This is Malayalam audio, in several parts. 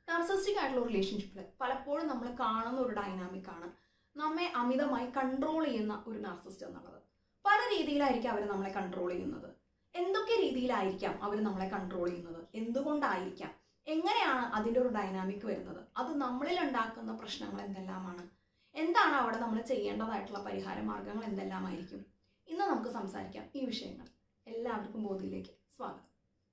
നാർസിസ്റ്റിക് ആയിട്ടുള്ള റിലേഷൻഷിപ്പിൽ പലപ്പോഴും നമ്മൾ കാണുന്ന ഒരു ഡൈനാമിക് ആണ് നമ്മെ അമിതമായി കൺട്രോൾ ചെയ്യുന്ന ഒരു നാർസിസ്റ്റ് എന്നുള്ളത് പല രീതിയിലായിരിക്കും അവർ നമ്മളെ കൺട്രോൾ ചെയ്യുന്നത് എന്തൊക്കെ രീതിയിലായിരിക്കാം അവർ നമ്മളെ കൺട്രോൾ ചെയ്യുന്നത് എന്തുകൊണ്ടായിരിക്കാം എങ്ങനെയാണ് അതിൻ്റെ ഒരു ഡൈനാമിക് വരുന്നത് അത് നമ്മളിൽ ഉണ്ടാക്കുന്ന പ്രശ്നങ്ങൾ എന്തെല്ലാമാണ് എന്താണ് അവിടെ നമ്മൾ ചെയ്യേണ്ടതായിട്ടുള്ള പരിഹാര മാർഗങ്ങൾ എന്തെല്ലാമായിരിക്കും ഇന്ന് നമുക്ക് സംസാരിക്കാം ഈ വിഷയങ്ങൾ എല്ലാവർക്കും ബോധിയിലേക്ക് സ്വാഗതം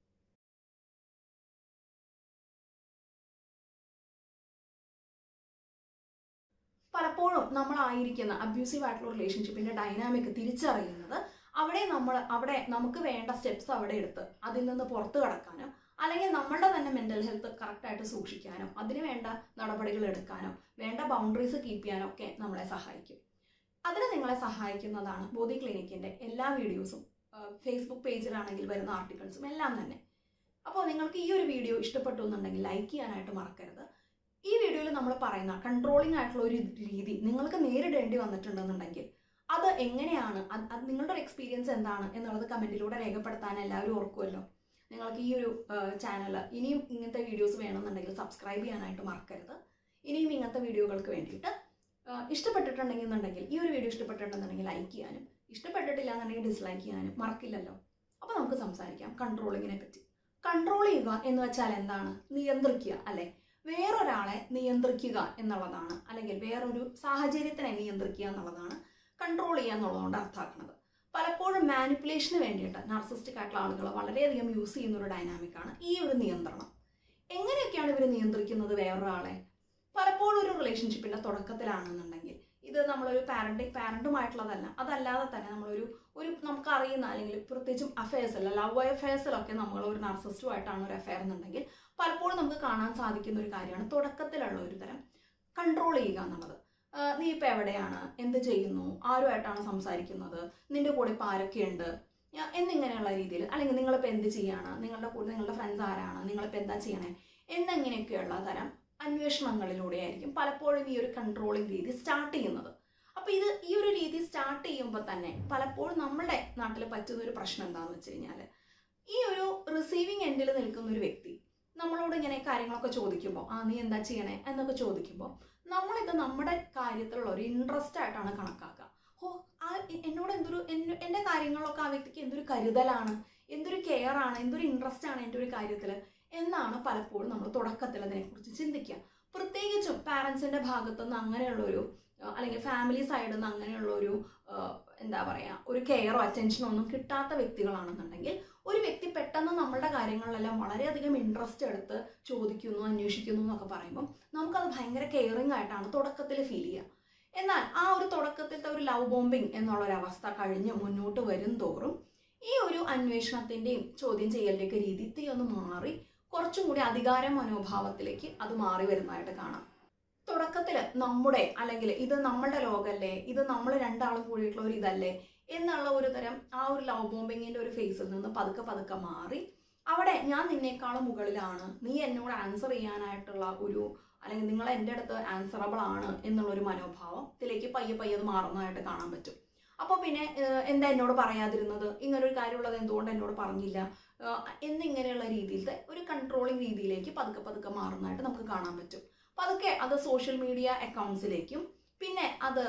പലപ്പോഴും നമ്മളായിരിക്കുന്ന അബ്യൂസീവ് ആയിട്ടുള്ള റിലേഷൻഷിപ്പിന്റെ ഡൈനാമിക് തിരിച്ചറിയുന്നത് അവിടെ നമ്മൾ അവിടെ നമുക്ക് വേണ്ട സ്റ്റെപ്സ് അവിടെ എടുത്ത് അതിൽ നിന്ന് പുറത്തു കടക്കാനോ അല്ലെങ്കിൽ നമ്മളുടെ തന്നെ മെന്റൽ ഹെൽത്ത് കറക്റ്റായിട്ട് സൂക്ഷിക്കാനോ അതിന് വേണ്ട നടപടികൾ എടുക്കാനോ വേണ്ട ബൗണ്ടറീസ് കീപ്പ് ചെയ്യാനോ ഒക്കെ നമ്മളെ സഹായിക്കും അതിന് നിങ്ങളെ സഹായിക്കുന്നതാണ് ബോധി ക്ലിനിക്കിന്റെ എല്ലാ വീഡിയോസും ഫേസ്ബുക്ക് പേജിലാണെങ്കിൽ വരുന്ന ആർട്ടിക്കിൾസും എല്ലാം തന്നെ അപ്പോൾ നിങ്ങൾക്ക് ഈ ഒരു വീഡിയോ ഇഷ്ടപ്പെട്ടു എന്നുണ്ടെങ്കിൽ ലൈക്ക് ചെയ്യാനായിട്ട് മറക്കരുത് ഈ വീഡിയോയിൽ നമ്മൾ പറയുന്ന കൺട്രോളിംഗ് ആയിട്ടുള്ള ഒരു രീതി നിങ്ങൾക്ക് നേരിടേണ്ടി വന്നിട്ടുണ്ടെന്നുണ്ടെങ്കിൽ അത് എങ്ങനെയാണ് അത് അത് നിങ്ങളുടെ ഒരു എക്സ്പീരിയൻസ് എന്താണ് എന്നുള്ളത് കമൻറ്റിലൂടെ രേഖപ്പെടുത്താൻ എല്ലാവരും ഓർക്കുമല്ലോ നിങ്ങൾക്ക് ഈ ഒരു ചാനൽ ഇനിയും ഇങ്ങനത്തെ വീഡിയോസ് വേണമെന്നുണ്ടെങ്കിൽ സബ്സ്ക്രൈബ് ചെയ്യാനായിട്ട് മറക്കരുത് ഇനിയും ഇങ്ങനത്തെ വീഡിയോകൾക്ക് വേണ്ടിയിട്ട് ഇഷ്ടപ്പെട്ടിട്ടുണ്ടെങ്കിൽ എന്നുണ്ടെങ്കിൽ ഈ ഒരു വീഡിയോ ഇഷ്ടപ്പെട്ടിട്ടുണ്ടെന്നുണ്ടെങ്കിൽ ലൈക്ക് ചെയ്യാനും ഇഷ്ടപ്പെട്ടിട്ടില്ല എന്നുണ്ടെങ്കിൽ ഡിസ്ലൈക്ക് ചെയ്യാനും മറക്കില്ലല്ലോ അപ്പോൾ നമുക്ക് സംസാരിക്കാം കൺട്രോളിങ്ങിനെ പറ്റി കൺട്രോൾ ചെയ്യുക എന്ന് വെച്ചാൽ എന്താണ് നിയന്ത്രിക്കുക അല്ലെ വേറൊരാളെ നിയന്ത്രിക്കുക എന്നുള്ളതാണ് അല്ലെങ്കിൽ വേറൊരു സാഹചര്യത്തിനെ നിയന്ത്രിക്കുക എന്നുള്ളതാണ് കൺട്രോൾ ചെയ്യുക എന്നുള്ളതുകൊണ്ട് അർത്ഥമാക്കുന്നത് പലപ്പോഴും മാനിപ്പുലേഷന് വേണ്ടിയിട്ട് നാർസിസ്റ്റിക് ആയിട്ടുള്ള ആളുകൾ വളരെയധികം യൂസ് ചെയ്യുന്ന ഒരു ഡൈനാമിക്കാണ് ഈ ഒരു നിയന്ത്രണം എങ്ങനെയൊക്കെയാണ് ഇവർ നിയന്ത്രിക്കുന്നത് വേറൊരാളെ പലപ്പോഴും ഒരു റിലേഷൻഷിപ്പിന്റെ തുടക്കത്തിലാണെന്നുണ്ടെങ്കിൽ ഇത് നമ്മളൊരു പാരന്റ് പാരന്റുമായിട്ടുള്ളതല്ല അതല്ലാതെ തന്നെ നമ്മളൊരു ഒരു നമുക്ക് അറിയുന്ന അല്ലെങ്കിൽ പ്രത്യേകിച്ചും അഫയേഴ്സിൽ ലവ് അഫയേഴ്സിലൊക്കെ നമ്മൾ ഒരു നാർസിസ്റ്റുമായിട്ടാണ് ഒരു അഫയർ എന്നുണ്ടെങ്കിൽ പലപ്പോഴും നമുക്ക് കാണാൻ സാധിക്കുന്ന ഒരു കാര്യമാണ് തുടക്കത്തിലുള്ള ഒരു തരം കൺട്രോൾ ചെയ്യുക എന്നുള്ളത് നീ ഇപ്പം എവിടെയാണ് എന്ത് ചെയ്യുന്നു ആരുമായിട്ടാണ് സംസാരിക്കുന്നത് നിന്റെ കൂടെ ഇപ്പം ആരൊക്കെയുണ്ട് എന്നിങ്ങനെയുള്ള രീതിയിൽ അല്ലെങ്കിൽ നിങ്ങളിപ്പോൾ എന്ത് ചെയ്യാണ് നിങ്ങളുടെ കൂടെ നിങ്ങളുടെ ഫ്രണ്ട്സ് ആരാണ് നിങ്ങളിപ്പോൾ എന്താ ചെയ്യണേ എന്നിങ്ങനെയൊക്കെയുള്ള തരം അന്വേഷണങ്ങളിലൂടെ ആയിരിക്കും പലപ്പോഴും ഈ ഒരു കൺട്രോളിങ് രീതി സ്റ്റാർട്ട് ചെയ്യുന്നത് അപ്പോൾ ഇത് ഈ ഒരു രീതി സ്റ്റാർട്ട് ചെയ്യുമ്പോൾ തന്നെ പലപ്പോഴും നമ്മുടെ നാട്ടിൽ പറ്റുന്ന ഒരു പ്രശ്നം എന്താണെന്ന് വെച്ച് കഴിഞ്ഞാൽ ഈ ഒരു റിസീവിങ് എൻഡിൽ നിൽക്കുന്ന ഒരു വ്യക്തി നമ്മളോട് ഇങ്ങനെ കാര്യങ്ങളൊക്കെ ചോദിക്കുമ്പോൾ ആ നീ എന്താ ചെയ്യണേ എന്നൊക്കെ ചോദിക്കുമ്പോൾ നമ്മളിത് നമ്മുടെ കാര്യത്തിലുള്ള ഒരു ഇൻട്രസ്റ്റ് ആയിട്ടാണ് കണക്കാക്കുക ഓ ആ എന്നോട് എന്തൊരു എൻ്റെ കാര്യങ്ങളിലൊക്കെ ആ വ്യക്തിക്ക് എന്തൊരു കരുതലാണ് എന്തൊരു കെയർ ആണ് എന്തൊരു ഇൻട്രസ്റ്റ് ആണ് എൻ്റെ ഒരു കാര്യത്തിൽ എന്നാണ് പലപ്പോഴും നമ്മൾ തുടക്കത്തിൽ അതിനെക്കുറിച്ച് ചിന്തിക്കുക പ്രത്യേകിച്ചും പാരൻസിൻ്റെ ഭാഗത്തുനിന്ന് അങ്ങനെയുള്ളൊരു അല്ലെങ്കിൽ ഫാമിലി സൈഡിൽ നിന്ന് അങ്ങനെയുള്ള ഒരു എന്താ പറയുക ഒരു കെയറോ അറ്റൻഷനോ ഒന്നും കിട്ടാത്ത വ്യക്തികളാണെന്നുണ്ടെങ്കിൽ ഒരു വ്യക്തി പെട്ടെന്ന് നമ്മളുടെ കാര്യങ്ങളിലെല്ലാം വളരെയധികം ഇൻട്രസ്റ്റ് എടുത്ത് ചോദിക്കുന്നു അന്വേഷിക്കുന്നു എന്നൊക്കെ പറയുമ്പം നമുക്കത് ഭയങ്കര കെയറിങ് ആയിട്ടാണ് തുടക്കത്തിൽ ഫീൽ ചെയ്യുക എന്നാൽ ആ ഒരു തുടക്കത്തിലത്തെ ഒരു ലവ് ബോംബിങ് എന്നുള്ളൊരവസ്ഥ കഴിഞ്ഞ് മുന്നോട്ട് വരും തോറും ഈ ഒരു അന്വേഷണത്തിൻ്റെയും ചോദ്യം ചെയ്യലിൻ്റെയൊക്കെ രീതി ഇത്തിരി ഒന്ന് മാറി കുറച്ചും കൂടി അധികാര മനോഭാവത്തിലേക്ക് അത് മാറി വരുന്നതായിട്ട് കാണാം തുടക്കത്തിൽ നമ്മുടെ അല്ലെങ്കിൽ ഇത് നമ്മളുടെ ലോകല്ലേ ഇത് നമ്മൾ രണ്ടാളും കൂടിയിട്ടുള്ള ഒരു ഇതല്ലേ എന്നുള്ള ഒരു തരം ആ ഒരു ലവ് ബോംബിങ്ങിന്റെ ഒരു ഫേസിൽ നിന്ന് പതുക്കെ പതുക്കെ മാറി അവിടെ ഞാൻ നിന്നേക്കാളും മുകളിലാണ് നീ എന്നോട് ആൻസർ ചെയ്യാനായിട്ടുള്ള ഒരു അല്ലെങ്കിൽ നിങ്ങൾ എൻ്റെ അടുത്ത് ആൻസറബിൾ ആണ് എന്നുള്ള ഒരു മനോഭാവത്തിലേക്ക് പയ്യെ പയ്യെ അത് മാറുന്നതായിട്ട് കാണാൻ പറ്റും അപ്പോൾ പിന്നെ എന്താ എന്നോട് പറയാതിരുന്നത് ഇങ്ങനൊരു കാര്യമുള്ളത് എന്തുകൊണ്ട് എന്നോട് പറഞ്ഞില്ല എന്നിങ്ങനെയുള്ള രീതിയിലത്തെ ഒരു കൺട്രോളിങ് രീതിയിലേക്ക് പതുക്കെ പതുക്കെ മാറുന്നതായിട്ട് നമുക്ക് കാണാൻ പറ്റും പതുക്കെ അത് സോഷ്യൽ മീഡിയ അക്കൗണ്ട്സിലേക്കും പിന്നെ അത്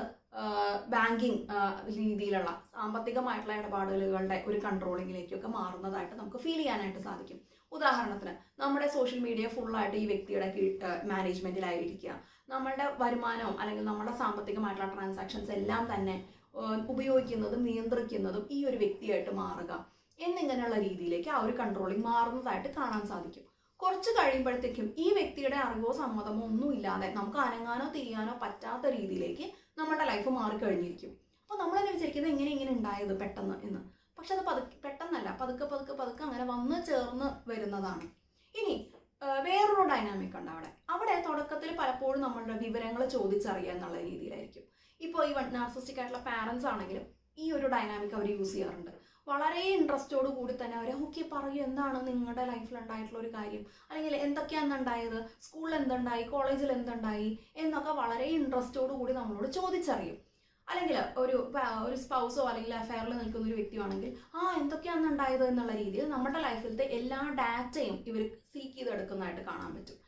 ബാങ്കിങ് രീതിയിലുള്ള സാമ്പത്തികമായിട്ടുള്ള ഇടപാടുകളുടെ ഒരു കൺട്രോളിങ്ങിലേക്കൊക്കെ മാറുന്നതായിട്ട് നമുക്ക് ഫീൽ ചെയ്യാനായിട്ട് സാധിക്കും ഉദാഹരണത്തിന് നമ്മുടെ സോഷ്യൽ മീഡിയ ഫുള്ളായിട്ട് ഈ വ്യക്തിയുടെ മാനേജ്മെന്റിലായിരിക്കുക നമ്മളുടെ വരുമാനവും അല്ലെങ്കിൽ നമ്മുടെ സാമ്പത്തികമായിട്ടുള്ള ട്രാൻസാക്ഷൻസ് എല്ലാം തന്നെ ഉപയോഗിക്കുന്നതും നിയന്ത്രിക്കുന്നതും ഈ ഒരു വ്യക്തിയായിട്ട് മാറുക എന്നിങ്ങനെയുള്ള രീതിയിലേക്ക് ആ ഒരു കൺട്രോളിങ് മാറുന്നതായിട്ട് കാണാൻ സാധിക്കും കുറച്ച് കഴിയുമ്പോഴത്തേക്കും ഈ വ്യക്തിയുടെ അറിവോ സമ്മതമോ ഒന്നും ഇല്ലാതെ നമുക്ക് അനങ്ങാനോ തിരിയാനോ പറ്റാത്ത രീതിയിലേക്ക് നമ്മുടെ ലൈഫ് മാറിക്കഴിഞ്ഞിരിക്കും അപ്പോൾ നമ്മൾ തന്നെ വിചാരിക്കുന്നത് എങ്ങനെ ഇങ്ങനെ ഉണ്ടായത് പെട്ടെന്ന് എന്ന് പക്ഷെ അത് പതുക്കെ പെട്ടെന്നല്ല പതുക്കെ പതുക്കെ പതുക്കെ അങ്ങനെ വന്ന് ചേർന്ന് വരുന്നതാണ് ഇനി വേറൊരു ഡൈനാമിക് ഉണ്ട് അവിടെ അവിടെ തുടക്കത്തിൽ പലപ്പോഴും നമ്മളുടെ വിവരങ്ങൾ ചോദിച്ചറിയുക എന്നുള്ള രീതിയിലായിരിക്കും ഇപ്പോൾ ഈ നാർസിസ്റ്റിക് ആയിട്ടുള്ള പാരൻസ് ആണെങ്കിലും ഈ ഒരു ഡൈനാമിക് അവർ യൂസ് ചെയ്യാറുണ്ട് വളരെ ഇൻട്രസ്റ്റോട് കൂടി തന്നെ അവർ ഓക്കെ പറയൂ എന്താണ് നിങ്ങളുടെ ലൈഫിൽ ഉണ്ടായിട്ടുള്ള ഒരു കാര്യം അല്ലെങ്കിൽ എന്തൊക്കെയാണ് ഉണ്ടായത് സ്കൂളിൽ എന്തുണ്ടായി കോളേജിൽ എന്തുണ്ടായി എന്നൊക്കെ വളരെ ഇൻട്രസ്റ്റോട് കൂടി നമ്മളോട് ചോദിച്ചറിയും അല്ലെങ്കിൽ ഒരു ഒരു സ്പൗസോ അല്ലെങ്കിൽ അഫയറിൽ നിൽക്കുന്ന ഒരു വ്യക്തിയാണെങ്കിൽ ആ എന്തൊക്കെയാണ് ഉണ്ടായത് എന്നുള്ള രീതിയിൽ നമ്മുടെ ലൈഫിലത്തെ എല്ലാ ഡാറ്റയും ഇവർ സീക്ക് ചെയ്തെടുക്കുന്നതായിട്ട് കാണാൻ പറ്റും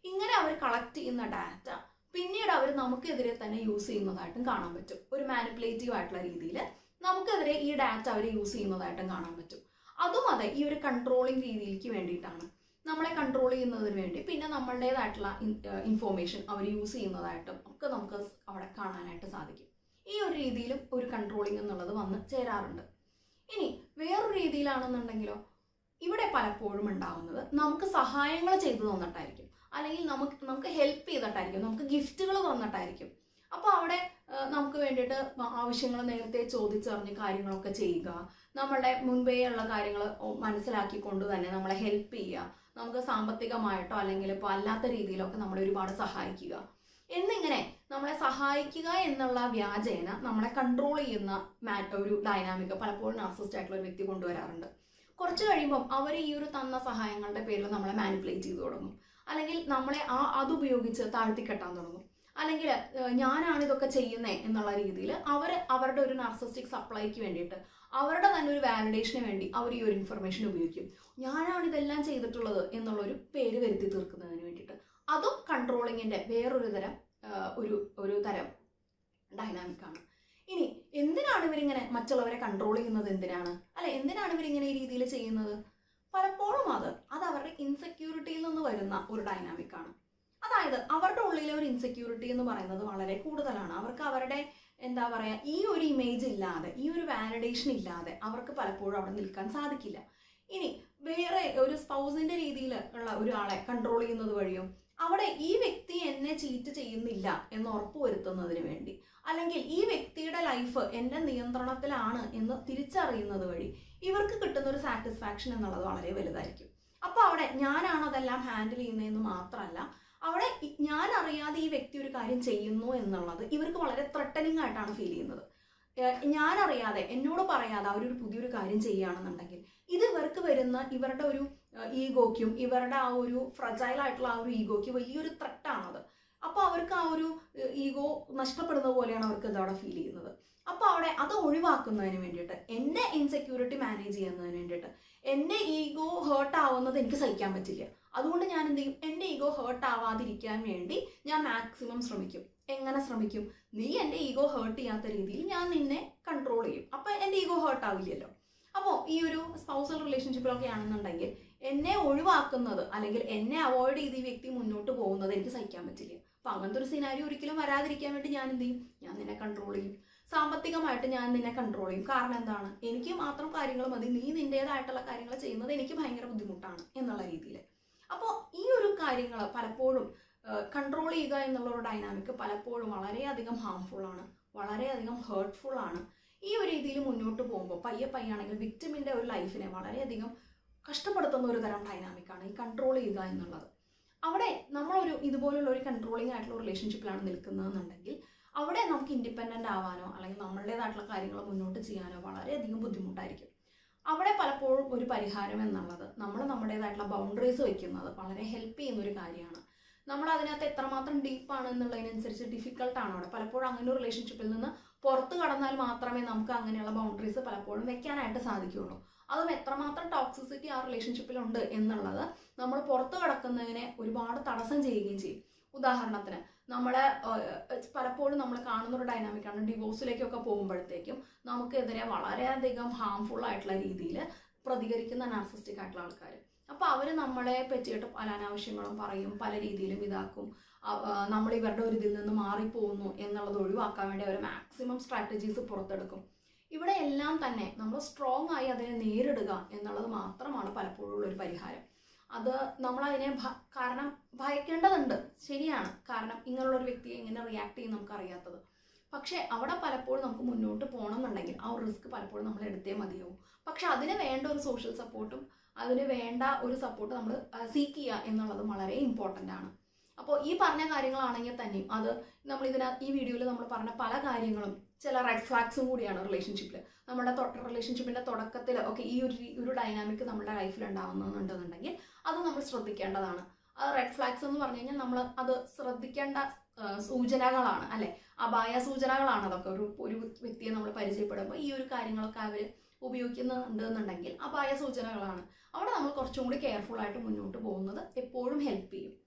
ഇങ്ങനെ അവർ കളക്ട് ചെയ്യുന്ന ഡാറ്റ പിന്നീട് അവർ നമുക്കെതിരെ തന്നെ യൂസ് ചെയ്യുന്നതായിട്ടും കാണാൻ പറ്റും ഒരു മാനിപ്പുലേറ്റീവ് ആയിട്ടുള്ള രീതിയിൽ നമുക്കെതിരെ ഈ ഡാറ്റ അവർ യൂസ് ചെയ്യുന്നതായിട്ടും കാണാൻ പറ്റും അതും അതെ ഈ ഒരു കൺട്രോളിങ് രീതിയിലേക്ക് വേണ്ടിയിട്ടാണ് നമ്മളെ കൺട്രോൾ ചെയ്യുന്നതിന് വേണ്ടി പിന്നെ നമ്മളുടേതായിട്ടുള്ള ഇൻഫോർമേഷൻ അവർ യൂസ് ചെയ്യുന്നതായിട്ടും ഒക്കെ നമുക്ക് അവിടെ കാണാനായിട്ട് സാധിക്കും ഈ ഒരു രീതിയിലും ഒരു കൺട്രോളിങ് എന്നുള്ളത് വന്ന് ചേരാറുണ്ട് ഇനി വേറൊരു രീതിയിലാണെന്നുണ്ടെങ്കിലോ ഇവിടെ പലപ്പോഴും ഉണ്ടാവുന്നത് നമുക്ക് സഹായങ്ങൾ ചെയ്തു തന്നിട്ടായിരിക്കും അല്ലെങ്കിൽ നമുക്ക് നമുക്ക് ഹെൽപ്പ് ചെയ്തിട്ടായിരിക്കും നമുക്ക് ഗിഫ്റ്റുകൾ തന്നിട്ടായിരിക്കും അപ്പോൾ അവിടെ ആ, നമുക്ക് വേണ്ടിയിട്ട് ആവശ്യങ്ങൾ നേരത്തെ ചോദിച്ചറിഞ്ഞ് കാര്യങ്ങളൊക്കെ ചെയ്യുക നമ്മളുടെ മുൻപേ ഉള്ള കാര്യങ്ങൾ മനസ്സിലാക്കിക്കൊണ്ട് തന്നെ നമ്മളെ ഹെൽപ്പ് ചെയ്യുക നമുക്ക് സാമ്പത്തികമായിട്ടോ അല്ലെങ്കിൽ ഇപ്പോൾ അല്ലാത്ത രീതിയിലൊക്കെ നമ്മളെ ഒരുപാട് സഹായിക്കുക എന്നിങ്ങനെ നമ്മളെ സഹായിക്കുക എന്നുള്ള വ്യാജേന നമ്മളെ കൺട്രോൾ ചെയ്യുന്ന മാറ്റ ഒരു ഡൈനാമിക് പലപ്പോഴും നാർസിസ്റ്റ് ആയിട്ടുള്ള ഒരു വ്യക്തി കൊണ്ടുവരാറുണ്ട് കുറച്ച് കഴിയുമ്പം അവർ ഈ ഒരു തന്ന സഹായങ്ങളുടെ പേരിൽ നമ്മളെ മാനിപ്പുലേറ്റ് ചെയ്തു തുടങ്ങും അല്ലെങ്കിൽ നമ്മളെ ആ അതുപയോഗിച്ച് താഴ്ത്തിക്കെട്ടാൻ തുടങ്ങും അല്ലെങ്കിൽ ഏഹ്, ഞാനാണ് ഇതൊക്കെ ചെയ്യുന്നത് എന്നുള്ള രീതിയിൽ അവർ അവരുടെ ഒരു നാർസിസ്റ്റിക് സപ്ലൈക്ക് വേണ്ടിയിട്ട് അവരുടെ തന്നെ ഒരു വാലിഡേഷന് വേണ്ടി അവർ ഈ ഒരു ഇൻഫർമേഷൻ ഉപയോഗിക്കും ഞാനാണ് ഇതെല്ലാം ചെയ്തിട്ടുള്ളത് എന്നുള്ളൊരു പേര് വരുത്തി തീർക്കുന്നതിന് വേണ്ടിയിട്ട് അതും കൺട്രോളിങ്ങിന്റെ വേറൊരു തരം ഏഹ്, ഒരു ഒരു തരം ഡൈനാമിക് ആണ് ഇനി എന്തിനാണ് ഇവരിങ്ങനെ മറ്റുള്ളവരെ കൺട്രോൾ ചെയ്യുന്നത് എന്തിനാണ് അല്ലെ എന്തിനാണ് ഇവരിങ്ങനെ ഈ രീതിയിൽ ചെയ്യുന്നത് പലപ്പോഴും അത് അത് അവരുടെ ഇൻസെക്യൂരിറ്റിയിൽ നിന്ന് വരുന്ന ഒരു ഡൈനാമിക് ആണ് അതായത് അവരുടെ ഉള്ളിലെ ഒരു ഇൻസെക്യൂരിറ്റി എന്ന് പറയുന്നത് വളരെ കൂടുതലാണ് അവർക്ക് അവരുടെ എന്താ പറയാ ഈ ഒരു ഇമേജ് ഇല്ലാതെ ഈ ഒരു വാലിഡേഷൻ ഇല്ലാതെ അവർക്ക് പലപ്പോഴും അവിടെ നിൽക്കാൻ സാധിക്കില്ല ഇനി വേറെ ഒരു സ്പൗസിന്റെ രീതിയിൽ ഉള്ള ഒരാളെ കൺട്രോൾ ചെയ്യുന്നത് വഴിയും അവിടെ ഈ വ്യക്തി എന്നെ ചീറ്റ് ചെയ്യുന്നില്ല എന്ന് ഉറപ്പുവരുത്തുന്നതിന് വേണ്ടി അല്ലെങ്കിൽ ഈ വ്യക്തിയുടെ ലൈഫ് എൻ്റെ നിയന്ത്രണത്തിലാണ് എന്ന് തിരിച്ചറിയുന്നത് വഴി ഇവർക്ക് കിട്ടുന്ന ഒരു സാറ്റിസ്ഫാക്ഷൻ എന്നുള്ളത് വളരെ വലുതായിരിക്കും അപ്പോൾ അവിടെ ഞാനാണ് അതെല്ലാം ഹാൻഡിൽ ചെയ്യുന്നതെന്ന് മാത്രമല്ല അവിടെ ഇ- ഞാൻ അറിയാതെ ഈ വ്യക്തി ഒരു കാര്യം ചെയ്യുന്നു എന്നുള്ളത് ഇവർക്ക് വളരെ ത്രട്ടനിങ് ആയിട്ടാണ് ഫീൽ ചെയ്യുന്നത് ഏഹ് ഞാൻ അറിയാതെ എന്നോട് പറയാതെ അവരൊരു പുതിയൊരു കാര്യം ചെയ്യുകയാണെന്നുണ്ടെങ്കിൽ ഇത് ഇവർക്ക് വരുന്ന ഇവരുടെ ഒരു ഈഗോയ്ക്കും ഇവരുടെ ആ ഒരു ഫ്രജൈൽ ആയിട്ടുള്ള ആ ഒരു ഈഗോയ്ക്ക് വലിയൊരു ത്രട്ടാണത് അപ്പോൾ അവർക്ക് ആ ഒരു ഈഗോ നഷ്ടപ്പെടുന്ന പോലെയാണ് അവർക്ക് ഇത് അവിടെ ഫീൽ ചെയ്യുന്നത് അപ്പോൾ അവിടെ അത് ഒഴിവാക്കുന്നതിന് വേണ്ടിയിട്ട് എൻ്റെ ഇൻസെക്യൂരിറ്റി മാനേജ് ചെയ്യുന്നതിന് വേണ്ടിയിട്ട് എൻ്റെ ഈഗോ ഹേർട്ട് ആവുന്നത് എനിക്ക് സഹിക്കാൻ പറ്റില്ല അതുകൊണ്ട് ഞാൻ എന്ത് ചെയ്യും എൻ്റെ ഈഗോ ഹേർട്ട് ആവാതിരിക്കാൻ വേണ്ടി ഞാൻ മാക്സിമം ശ്രമിക്കും എങ്ങനെ ശ്രമിക്കും നീ എൻ്റെ ഈഗോ ഹേർട്ട് ചെയ്യാത്ത രീതിയിൽ ഞാൻ നിന്നെ കൺട്രോൾ ചെയ്യും അപ്പോൾ എൻ്റെ ഈഗോ ഹേർട്ട് ആവില്ലല്ലോ അപ്പോൾ ഈ ഒരു സ്പൗസൽ റിലേഷൻഷിപ്പിലൊക്കെ ആണെന്നുണ്ടെങ്കിൽ എന്നെ ഒഴിവാക്കുന്നത് അല്ലെങ്കിൽ എന്നെ അവോയ്ഡ് ചെയ്ത് ഈ വ്യക്തി മുന്നോട്ട് പോകുന്നത് എനിക്ക് സഹിക്കാൻ പറ്റില്ല അപ്പം അങ്ങനത്തെ ഒരു സിനാരി ഒരിക്കലും വരാതിരിക്കാൻ വേണ്ടി ഞാൻ എന്ത് ചെയ്യും ഞാൻ നിന്നെ കൺട്രോൾ ചെയ്യും സാമ്പത്തികമായിട്ട് ഞാൻ നിന്നെ കൺട്രോൾ ചെയ്യും കാരണം എന്താണ് എനിക്ക് മാത്രം കാര്യങ്ങൾ മതി നീ നിൻ്റേതായിട്ടുള്ള കാര്യങ്ങൾ ചെയ്യുന്നത് എനിക്ക് ഭയങ്കര ബുദ്ധിമുട്ടാണ് എന്നുള്ള രീതിയിൽ അപ്പോൾ ഈ ഒരു കാര്യങ്ങൾ പലപ്പോഴും കൺട്രോൾ ചെയ്യുക എന്നുള്ള ഒരു ഡൈനാമിക് പലപ്പോഴും വളരെയധികം ഹാംഫുൾ ആണ് വളരെയധികം ഹേർട്ട്ഫുൾ ആണ് ഈ ഒരു രീതിയിൽ മുന്നോട്ട് പോകുമ്പോൾ പയ്യെ പയ്യാണെങ്കിൽ വിക്ടിമിൻ്റെ ഒരു ലൈഫിനെ വളരെയധികം കഷ്ടപ്പെടുത്തുന്ന ഒരു തരം ഡൈനാമിക്കാണ് ഈ കൺട്രോൾ ചെയ്യുക എന്നുള്ളത് അവിടെ നമ്മളൊരു ഇതുപോലുള്ള ഒരു കൺട്രോളിങ് ആയിട്ടുള്ള റിലേഷൻഷിപ്പിലാണ് നിൽക്കുന്നതെന്നുണ്ടെങ്കിൽ അവിടെ നമുക്ക് ഇൻഡിപെൻഡൻ്റ് ആവാനോ അല്ലെങ്കിൽ നമ്മളുടേതായിട്ടുള്ള കാര്യങ്ങൾ മുന്നോട്ട് ചെയ്യാനോ വളരെയധികം ബുദ്ധിമുട്ടായിരിക്കും അവിടെ പലപ്പോഴും ഒരു പരിഹാരം എന്നുള്ളത് നമ്മൾ നമ്മുടേതായിട്ടുള്ള ബൗണ്ടറീസ് വെക്കുന്നത് വളരെ ഹെൽപ്പ് ചെയ്യുന്ന ഒരു കാര്യമാണ് നമ്മൾ അതിനകത്ത് എത്രമാത്രം ഡീപ്പാണ് എന്നുള്ളതിനനുസരിച്ച് ഡിഫിക്കൽട്ടാണ് അവിടെ പലപ്പോഴും അങ്ങനെ ഒരു റിലേഷൻഷിപ്പിൽ നിന്ന് പുറത്ത് കടന്നാൽ മാത്രമേ നമുക്ക് അങ്ങനെയുള്ള ബൗണ്ടറീസ് പലപ്പോഴും വെക്കാനായിട്ട് സാധിക്കുകയുള്ളൂ അതും എത്രമാത്രം ടോക്സിസിറ്റി ആ റിലേഷൻഷിപ്പിലുണ്ട് എന്നുള്ളത് നമ്മൾ പുറത്ത് കടക്കുന്നതിനെ ഒരുപാട് തടസ്സം ചെയ്യുകയും ചെയ്യും ഉദാഹരണത്തിന് നമ്മളെ ഏഹ്, പലപ്പോഴും നമ്മൾ കാണുന്ന ഒരു ഡൈനാമിക്കാണ് ഡിവോഴ്സിലേക്കൊക്കെ പോകുമ്പോഴത്തേക്കും നമുക്കെതിരെ വളരെയധികം ഹാംഫുൾ ആയിട്ടുള്ള രീതിയിൽ പ്രതികരിക്കുന്ന നാർസിസ്റ്റിക് ആയിട്ടുള്ള ആൾക്കാർ അപ്പോൾ അവർ നമ്മളെ പറ്റിയിട്ട് പല അനാവശ്യങ്ങളും പറയും പല രീതിയിലും ഇതാക്കും അ- ആ, നമ്മൾ ഇവരുടെ ഒരു ഇതിൽ നിന്ന് മാറിപ്പോകുന്നു എന്നുള്ളത് ഒഴിവാക്കാൻ വേണ്ടി അവർ മാക്സിമം സ്ട്രാറ്റജീസ് പുറത്തെടുക്കും ഇവിടെ എല്ലാം തന്നെ നമ്മൾ സ്ട്രോങ് ആയി അതിനെ നേരിടുക എന്നുള്ളത് മാത്രമാണ് പലപ്പോഴും ഉള്ള ഒരു പരിഹാരം അത് നമ്മളതിനെ ഭ കാരണം ഭയക്കേണ്ടതുണ്ട് ശരിയാണ് കാരണം ഇങ്ങനെയുള്ള ഒരു വ്യക്തിയെ എങ്ങനെ റിയാക്ട് ചെയ്യും നമുക്കറിയാത്തത് പക്ഷേ അവിടെ പലപ്പോഴും നമുക്ക് മുന്നോട്ട് പോകണമെന്നുണ്ടെങ്കിൽ ആ ഒരു റിസ്ക് പലപ്പോഴും നമ്മൾ എടുത്തേ മതിയാവും പക്ഷെ അതിന് വേണ്ട ഒരു സോഷ്യൽ സപ്പോർട്ടും അതിന് വേണ്ട ഒരു സപ്പോർട്ട് നമ്മൾ സീക്ക് ചെയ്യുക എന്നുള്ളത് വളരെ ഇമ്പോർട്ടൻ്റ് ആണ് അപ്പോൾ ഈ പറഞ്ഞ കാര്യങ്ങളാണെങ്കിൽ തന്നെയും അത് നമ്മൾ ഇതിനകത്ത് ഈ വീഡിയോയിൽ നമ്മൾ പറഞ്ഞ പല കാര്യങ്ങളും ചില റെഡ് ഫ്ലാഗ്സും കൂടിയാണ് റിലേഷൻഷിപ്പിൽ നമ്മുടെ റിലേഷൻഷിപ്പിൻ്റെ തുടക്കത്തിൽ ഒക്കെ ഈ ഒരു രീ- ഒരു ഡൈനാമിക് നമ്മുടെ ലൈഫിൽ ഉണ്ടാവുന്നുണ്ടെന്നുണ്ടെങ്കിൽ അത് നമ്മൾ ശ്രദ്ധിക്കേണ്ടതാണ് ആ റെഡ് ഫ്ലാഗ്സ് എന്ന് പറഞ്ഞു കഴിഞ്ഞാൽ നമ്മൾ അത് ശ്രദ്ധിക്കേണ്ട ആ, സൂചനകളാണ് അല്ലെ അപായ സൂചനകളാണ് അതൊക്കെ ഒരു ഒരു വ്യക്തിയെ നമ്മൾ പരിചയപ്പെടുമ്പോൾ ഈ ഒരു കാര്യങ്ങളൊക്കെ അവർ ഉപയോഗിക്കുന്നുണ്ട് എന്നുണ്ടെങ്കിൽ അപായ സൂചനകളാണ് അവിടെ നമ്മൾ കുറച്ചും കൂടി കെയർഫുൾ ആയിട്ട് മുന്നോട്ട് പോകുന്നത് എപ്പോഴും ഹെൽപ്പ് ചെയ്യും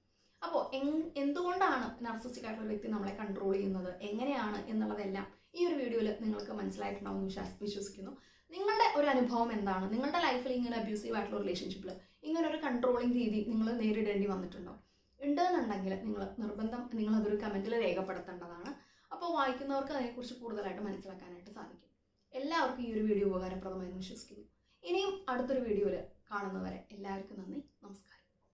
അപ്പോൾ എന്തുകൊണ്ടാണ് നർസിസ്റ്റിക് ആയിട്ടുള്ള ഒരു വ്യക്തി നമ്മളെ കൺട്രോൾ ചെയ്യുന്നത് എങ്ങനെയാണ് എന്നുള്ളതെല്ലാം ഈ ഒരു വീഡിയോയിൽ നിങ്ങൾക്ക് മനസ്സിലായിട്ടുണ്ടാവും എന്ന് വിശ്വാസ വിശ്വസിക്കുന്നു നിങ്ങളുടെ ഒരു അനുഭവം എന്താണ് നിങ്ങളുടെ ലൈഫിൽ ഇങ്ങനെ അബ്യൂസീവ് ആയിട്ടുള്ള റിലേഷൻഷിപ്പിൽ ഇങ്ങനെ ഒരു കൺട്രോളിങ് രീതി നിങ്ങൾ നേരിടേണ്ടി വന്നിട്ടുണ്ടോ ഉണ്ടെന്നുണ്ടെങ്കിൽ നിങ്ങൾ നിർബന്ധം നിങ്ങൾ അതൊരു കമൻറ്റിൽ രേഖപ്പെടുത്തേണ്ടതാണ് അപ്പോൾ വായിക്കുന്നവർക്ക് അതിനെക്കുറിച്ച് കൂടുതലായിട്ട് മനസ്സിലാക്കാനായിട്ട് സാധിക്കും എല്ലാവർക്കും ഈ ഒരു വീഡിയോ ഉപകാരപ്രദമായെന്ന് വിശ്വസിക്കുന്നു ഇനിയും അടുത്തൊരു വീഡിയോയിൽ കാണുന്നവരെ എല്ലാവർക്കും നന്ദി നമസ്കാരം